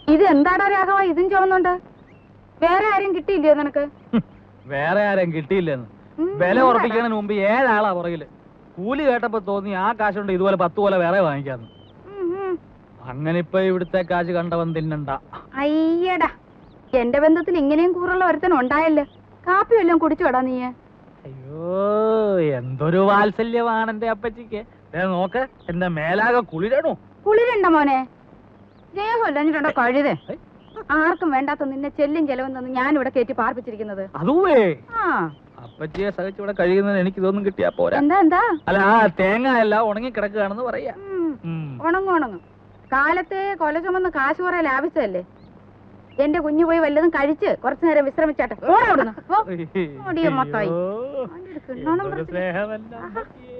ഇത് എന്താടാ രാഘവ ഇതും ചുമന്നുണ്ട് വേറെ ആരും കിട്ടിയില്ലയോ നിനക്ക് ഹും, വേറെ ആരും കിട്ടിയില്ലെന്ന് ഉം, വില എന്താടാ? ഉറപ്പിക്കുന്നതിന് മുമ്പ് ഏഴാളാ പുറകില് കൂലി കേട്ടപ്പോ തോന്നി ആ കാശുണ്ട് ഇതുപോലെ പത്ത് പോലെ വേറെ വാങ്ങിക്കാന്ന് ഉം, ഉം. അങ്ങനെ ഇപ്പൊ ഇവിടുത്തെ കാശ് കണ്ടവൻ തിന്നണ്ട അയ്യടാ എന്റെ ബന്ധത്തിൽ ഇങ്ങനെയും കൂറുള്ള ഒരുത്തൻ ഉണ്ടായല്ലോ കാപ്പി വല്ലതും കുടിച്ചോടാ നീ അയ്യോ എന്തൊരു വാത്സല്യമാണ് എന്റെ അപ്പച്ചിക്ക് ദേ നോക്ക് എന്റെ മേലാകെ കുളിരണു കുളിരണ്ട മോനെ സ്നേഹമില്ലഞ്ഞിട്ടുണ്ടോ കഴുതേ ആർക്കും വേണ്ടാത്ത നിന്നെ ചെല്ലും ചെലവും തന്ന് ഞാൻ ഇവിടെ കയറ്റി പാർപ്പിച്ചിരിക്കുന്നത് അതുവേ ആ അപ്പച്ചിയെ സഹിച്ച് ഇവിടെ കഴിയുന്നതിന് എനിക്ക് ഇതൊന്നും കിട്ടിയാ പോരാ എന്താ എന്താ അല്ല ആ തേങ്ങ എല്ലാം ഉണങ്ങി കിടക്കുകയാണെന്ന് പറയാ ഉം, ഉം. ഉണങ്ങും ഉണങ്ങും കാലത്തെ കൊല ചുമന്ന് കാശ് കുറെ ലാഭിച്ചതല്ലേ എന്റെ കുഞ്ഞു പോയി വല്ലതും കഴിച്ച് കുറച്ചു നേരം വിശ്രമിച്ചാട്ടെ ഓടാ അവിടുന്ന്. പോ. ഓടിയ മത്തായി. അയ്യോ, അവന്റെ ഒരു കിണ്ണോണം എന്തൊരു പറിച്ച്. സ്നേഹമല്ല ആഹാ. അമ്മച്ചിയെ.